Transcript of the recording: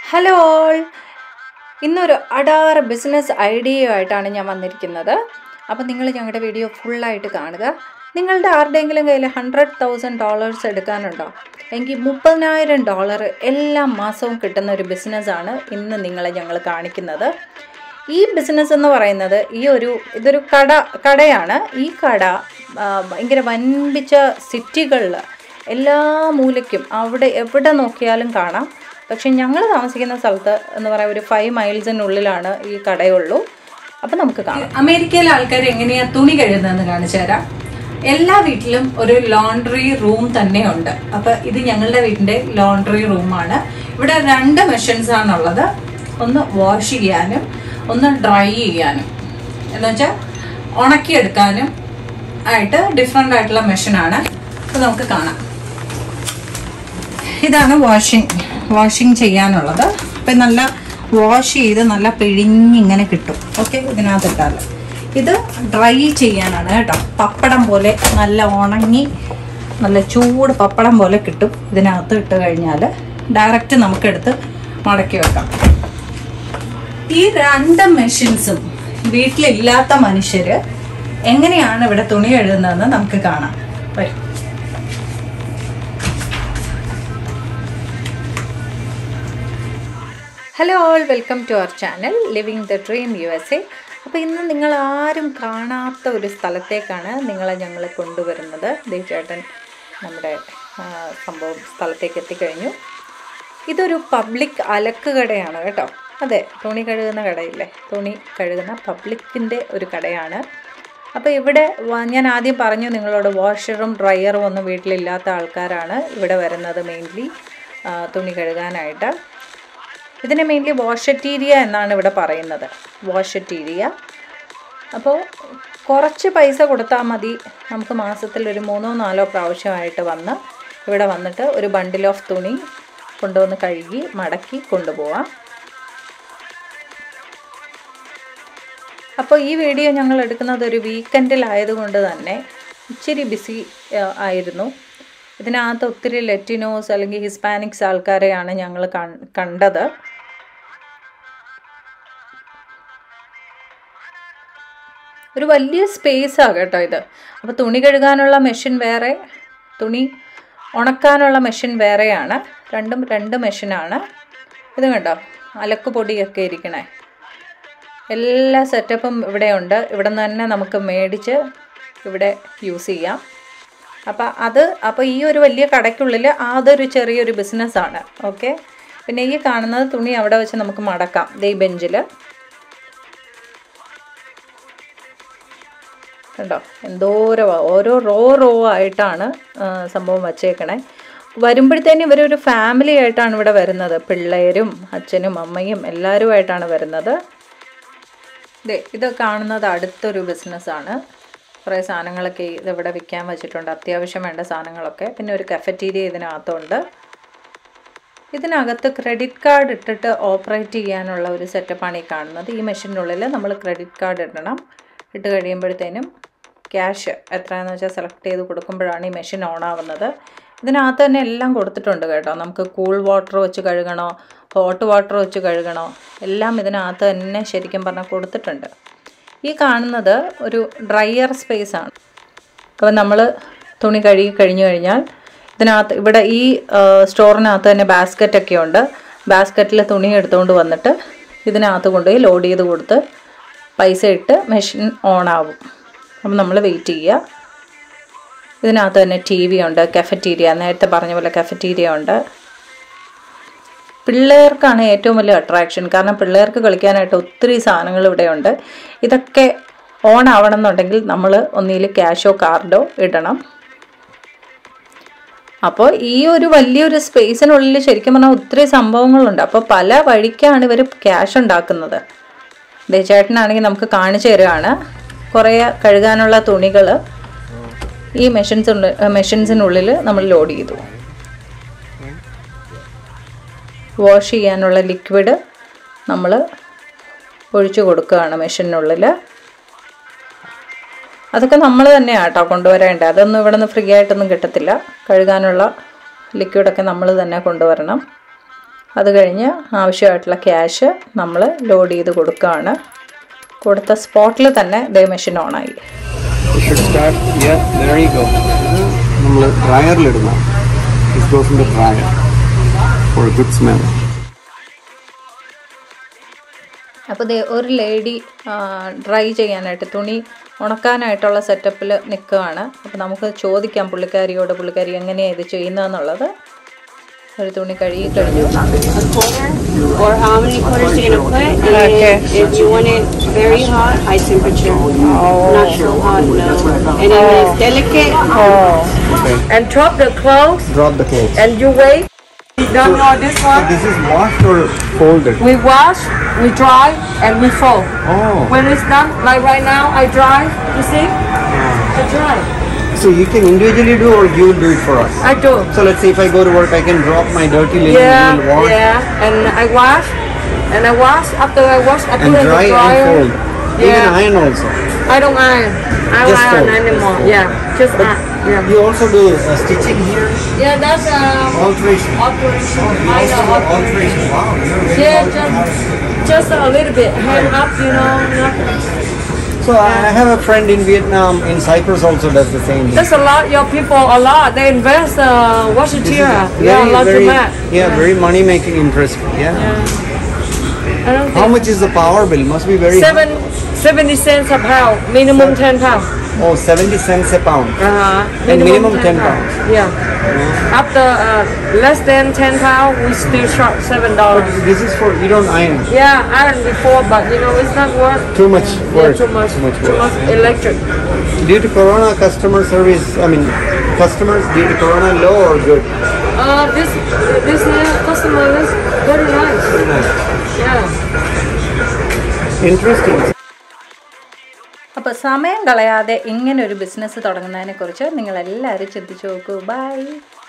Hello all ഇന്നൊരു അടാറ് business ഐഡിയയുമായിട്ടാണ് ഞാൻ വന്നിരിക്കുന്നത് അപ്പോൾ നിങ്ങൾ ഞങ്ങളുടെ വീഡിയോ ഫുള്ളായിട്ട് കാണുക നിങ്ങളുടെ ആരുടെയെങ്കിലും കയ്യിൽ ഹൺഡ്രഡ് തൗസൻഡ് ഡോളേഴ്സ് എടുക്കാനുണ്ടോ എങ്കിൽ മുപ്പതിനായിരം ഡോളർ എല്ലാ മാസവും കിട്ടുന്ന ഒരു ബിസിനസ്സാണ് ഇന്ന് നിങ്ങളെ ഞങ്ങൾ കാണിക്കുന്നത് ഈ ബിസിനസ് എന്ന് പറയുന്നത് ഈ ഒരു ഇതൊരു കട കടയാണ് ഈ കട ആ, ഭയങ്കര വൻപിച്ച സിറ്റികളിൽ എല്ലാ മൂലയ്ക്കും അവിടെ എവിടെ നോക്കിയാലും കാണാം പക്ഷെ ഞങ്ങൾ താമസിക്കുന്ന സ്ഥലത്ത് എന്ന് പറയാൻ ഒരു ഫൈവ് മൈൽസിനുള്ളിലാണ് ഈ കടയുള്ളൂ അപ്പം നമുക്ക് കാണാം അമേരിക്കയിലെ ആൾക്കാർ എങ്ങനെയാ തുണി കഴുകുന്നതെന്ന് കാണിച്ചു തരാം എല്ലാ വീട്ടിലും ഒരു ലോണ്ടറി റൂം തന്നെയുണ്ട് അപ്പൊ ഇത് ഞങ്ങളുടെ വീടിന്റെ ലോണ്ടറി റൂമാണ് ഇവിടെ രണ്ട് മെഷീൻസ് ആണുള്ളത് ഒന്ന് വാഷ് ചെയ്യാനും ഒന്ന് ഡ്രൈ ചെയ്യാനും എന്ന് വെച്ചാൽ ഉണക്കിയെടുക്കാനും ആയിട്ട് ഡിഫറെൻ്റ് ആയിട്ടുള്ള മെഷീനാണ് അപ്പോൾ നമുക്ക് കാണാം ഇതാണ് വാഷിംഗ് വാഷിംഗ് ചെയ്യാനുള്ളത് അപ്പം നല്ല വാഷ് ചെയ്ത് നല്ല പിഴിഞ്ഞിങ്ങനെ കിട്ടും ഓക്കെ ഇതിനകത്ത് ഇട്ടാൽ ഇത് ഡ്രൈ ചെയ്യാനാണ് കേട്ടോ പപ്പടം പോലെ നല്ല ഉണങ്ങി നല്ല ചൂട് പപ്പടം പോലെ കിട്ടും ഇതിനകത്ത് ഇട്ട് കഴിഞ്ഞാൽ ഡയറക്റ്റ് നമുക്കെടുത്ത് മടക്കി വെക്കാം ഈ രണ്ട് മെഷീൻസും വീട്ടിലില്ലാത്ത മനുഷ്യര് എങ്ങനെയാണ് ഇവിടെ തുണി എഴുതുന്നതെന്ന് നമുക്ക് കാണാം വരും hello all welcome to our channel living the dream U S A അപ്പോൾ ഇന്ന് നിങ്ങൾ ആരും കാണാത്ത ഒരു സ്ഥലത്തേക്കാണ് നിങ്ങളെ ഞങ്ങൾ കൊണ്ടുവരുന്നത് ദേ ചേട്ടൻ നമ്മുടെ ആ, സംഭവം സ്ഥലത്തേക്ക് എത്തിക്കഴിഞ്ഞു ഇതൊരു പബ്ലിക് അലക്ക് കടയാണ് കേട്ടോ അതെ തുണി കഴുകുന്ന കടയില്ലേ തുണി കഴുകുന്ന പബ്ലിക്കിൻ്റെ ഒരു കടയാണ് അപ്പോൾ ഇവിടെ വ- ഞാൻ ആദ്യം പറഞ്ഞു നിങ്ങളോട് വാഷറും ഡ്രയറും ഒന്നും വീട്ടിലില്ലാത്ത ആൾക്കാരാണ് ഇവിടെ വരുന്നത് മെയിൻലി തുണി കഴുകാനായിട്ട് ഇതിനെ മെയിൻലി വാഷറ്റീരിയ എന്നാണ് ഇവിടെ പറയുന്നത് വാഷറ്റീരിയ അപ്പോൾ കുറച്ച് പൈസ കൊടുത്താൽ മതി നമുക്ക് മാസത്തിൽ ഒരു മൂന്നോ നാലോ പ്രാവശ്യമായിട്ട് വന്ന് ഇവിടെ വന്നിട്ട് ഒരു ബണ്ടിൽ ഓഫ് തുണി കൊണ്ടുവന്ന് കഴുകി മടക്കി കൊണ്ടുപോവാം അപ്പോൾ ഈ വീഡിയോ ഞങ്ങൾ എടുക്കുന്നത് ഒരു വീക്കെൻഡിലായതുകൊണ്ട് തന്നെ ഇച്ചിരി ബിസി ആയിരുന്നു ഇതിനകത്ത് ഒത്തിരി ലെറ്റിനോസ് അല്ലെങ്കിൽ ഹിസ്പാനിക്സ് ആൾക്കാരെയാണ് ഞങ്ങൾ കണ്ടത് ഒരു വലിയ സ്പേസാണ് കേട്ടോ ഇത് അപ്പോൾ തുണി കഴുകാനുള്ള മെഷീൻ വേറെ തുണി ഉണക്കാനുള്ള മെഷീൻ വേറെയാണ് രണ്ടും രണ്ട് മെഷീനാണ് ഇത് കണ്ടോ അലക്ക് പൊടിയൊക്കെ ഇരിക്കണേ എല്ലാ സെറ്റപ്പും ഇവിടെ ഉണ്ട് ഇവിടെ നിന്ന് തന്നെ നമുക്ക് മേടിച്ച് ഇവിടെ യൂസ് ചെയ്യാം അപ്പോൾ അത് അപ്പോൾ ഈ ഒരു വലിയ കടയ്ക്കുള്ളിൽ അതൊരു ചെറിയൊരു ബിസിനസ്സാണ് ഓക്കെ പിന്നെ ഈ കാണുന്നത് തുണി അവിടെ വെച്ച് നമുക്ക് മടക്കാം ദേ ഈ ബെഞ്ചിൽ കണ്ടോ എന്തോരോ ഓരോ റോ റോ ആയിട്ടാണ് ആ, സംഭവം വച്ചേക്കണേ വരുമ്പോഴത്തേനും ഇവരൊരു ഫാമിലി ആയിട്ടാണ് ഇവിടെ വരുന്നത് പിള്ളേരും അച്ഛനും അമ്മയും എല്ലാവരുമായിട്ടാണ് വരുന്നത് ദേ ഇത് കാണുന്നത് അടുത്തൊരു ബിസിനസ്സാണ് കുറേ സാധനങ്ങളൊക്കെ ഇതിവിടെ വിൽക്കാൻ വെച്ചിട്ടുണ്ട് അത്യാവശ്യം വേണ്ട സാധനങ്ങളൊക്കെ പിന്നെ ഒരു കഫറ്റീരിയ ഇതിനകത്തുണ്ട് ഇതിനകത്ത് ക്രെഡിറ്റ് കാർഡ് ഇട്ടിട്ട് ഓപ്പറേറ്റ് ചെയ്യാനുള്ള ഒരു സെറ്റപ്പാണ് ഈ കാണുന്നത് ഈ മെഷീനുള്ളിൽ നമ്മൾ ക്രെഡിറ്റ് കാർഡ് ഇടണം ഇട്ട് കഴിയുമ്പോഴത്തേനും ക്യാഷ് എത്രയാണെന്ന് വെച്ചാൽ സെലക്ട് ചെയ്ത് കൊടുക്കുമ്പോഴാണ് ഈ മെഷീൻ ഓൺ ആവുന്നത് ഇതിനകത്ത് തന്നെ എല്ലാം കൊടുത്തിട്ടുണ്ട് കേട്ടോ നമുക്ക് കൂൾ വാട്ടർ വെച്ച് കഴുകണോ ഹോട്ട് വാട്ടർ വെച്ച് കഴുകണോ എല്ലാം ഇതിനകത്ത് തന്നെ ശരിക്കും പറഞ്ഞാൽ കൊടുത്തിട്ടുണ്ട് ഈ കാണുന്നത് ഒരു ഡ്രയർ സ്പേസ് ആണ് അപ്പോൾ നമ്മൾ തുണി കഴുകി കഴിഞ്ഞു കഴിഞ്ഞാൽ ഇതിനകത്ത് ഇവിടെ ഈ ആ, സ്റ്റോറിനകത്ത് തന്നെ ബാസ്ക്കറ്റ് ഒക്കെ ഉണ്ട് ബാസ്ക്കറ്റിൽ തുണി എടുത്തുകൊണ്ട് വന്നിട്ട് ഇതിനകത്ത് കൊണ്ടുപോയി ലോഡ് ചെയ്ത് കൊടുത്ത് പൈസ ഇട്ട് മെഷീൻ ഓൺ ആവും അപ്പം നമ്മൾ വെയിറ്റ് ചെയ്യുക ഇതിനകത്ത് തന്നെ ടി വി ഉണ്ട് കഫറ്റീരിയ നേരത്തെ പറഞ്ഞ പോലെ കഫറ്റീരിയ ഉണ്ട് പിള്ളേർക്കാണ് ഏറ്റവും വലിയ അട്രാക്ഷൻ കാരണം പിള്ളേർക്ക് കളിക്കാനായിട്ട് ഒത്തിരി സാധനങ്ങൾ ഇവിടെയുണ്ട് ഇതൊക്കെ ഓൺ ആവണം എന്നുണ്ടെങ്കിൽ നമ്മൾ ഒന്നിൽ ക്യാഷോ കാർഡോ ഇടണം അപ്പോൾ ഈ ഒരു വലിയൊരു സ്പേസിനുള്ളിൽ ശരിക്കും പറഞ്ഞാൽ ഒത്തിരി സംഭവങ്ങളുണ്ട് അപ്പോൾ പല വഴിക്കാണ് ഇവർ ക്യാഷ് ഉണ്ടാക്കുന്നത് ദേ ചേട്ടനാണെങ്കിൽ നമുക്ക് കാണിച്ചു തരികയാണ് കുറേ കഴുകാനുള്ള തുണികൾ ഈ മെഷീൻസ് മെഷീൻസിനുള്ളിൽ നമ്മൾ ലോഡ് ചെയ്തു വാഷ് ചെയ്യാനുള്ള ലിക്വിഡ് നമ്മൾ ഒഴിച്ചു കൊടുക്കുകയാണ് മെഷീനുള്ളിൽ അതൊക്കെ നമ്മൾ തന്നെയാണ് കേട്ടോ കൊണ്ടുവരേണ്ടത് അതൊന്നും ഇവിടെ നിന്ന് ഫ്രീ ആയിട്ടൊന്നും കിട്ടത്തില്ല കഴുകാനുള്ള ലിക്വിഡൊക്കെ നമ്മൾ തന്നെ കൊണ്ടുവരണം അത് കഴിഞ്ഞ് ആവശ്യമായിട്ടുള്ള ക്യാഷ് നമ്മൾ ലോഡ് ചെയ്ത് കൊടുക്കുകയാണ് കൊടുത്ത സ്പോട്ടിൽ തന്നെ ദേ മെഷീൻ ഓണായി You should start, yeah, there you go. നമ്മൾ ഡ്രയറിലിടുന്ന it goes in the dryer for good smell അപ്പോൾ ദേ ഒരു ലേഡി ഡ്രൈ ചെയ്യാനായിട്ട് തുണി ഉണക്കാനായിട്ടുള്ള സെറ്റപ്പിൽ നിൽക്കുകയാണ് അപ്പോൾ നമുക്ക് ചോദിക്കാം പുള്ളിക്കാരിയോട് പുള്ളിക്കാരി എങ്ങനെയാണ് ഇത് ചെയ്യുന്നതെന്നുള്ളത് ഒരു തുണി കഴുകി കഴിഞ്ഞു a quarter or how many quarters you're gonna put. And Okay. if you want it very hot, high temperature. Not so hot, no. And if it's delicate, and drop the clothes Drop the clothes. and you wait. We done all this one. This is washed or folded? We wash, we dry, and we fold. Oh. When it's done, like right now, I dry. You see? I dry. So you can individually do or you will do it for us? I do. So let's say if I go to work, I can drop my dirty linen Yeah, you will wash yeah. And I wash, and I wash. After I wash, I and put it in dry the and dryer. fold. Even Yeah. iron also. I don't iron. I don't Just iron fold. anymore. Yeah, just iron. Yeah. You also do uh, stitching here? Yeah, that's um, Alteration. operation. You Minor also do operation. alteration. Wow. you're very Yeah, just just a little bit. Hand up, you know. Nothing. So I have a friend in Vietnam, in Cyprus also does the same thing. There's a lot, your people, a lot. They invest uh, wash This is tira. very, Yeah, a lot very, to match. yeah, very money making interest. Yeah. I don't How think much is the power bill? Must be very seven, 70 cents a pound, minimum 10 pounds. high. Oh, 70 cents a pound. Uh-huh. And minimum 10 pounds. Yeah. After uh, less than 10 pounds, we still charge $7. This is for you don't iron. Yeah, iron before, but you know, it's not worth Too much yeah, work. too much, Too much too work. much electric. Due to Corona, customer service. I mean, customers due to Corona low or good? Uh, this this uh, customer is very nice. Yeah. Interesting. അപ്പോൾ സമയം കളയാതെ ഇങ്ങനെ ഒരു business തുടങ്ങുന്നതിനെക്കുറിച്ച് നിങ്ങളെല്ലാവരും ചിന്തിച്ചു നോക്കൂ by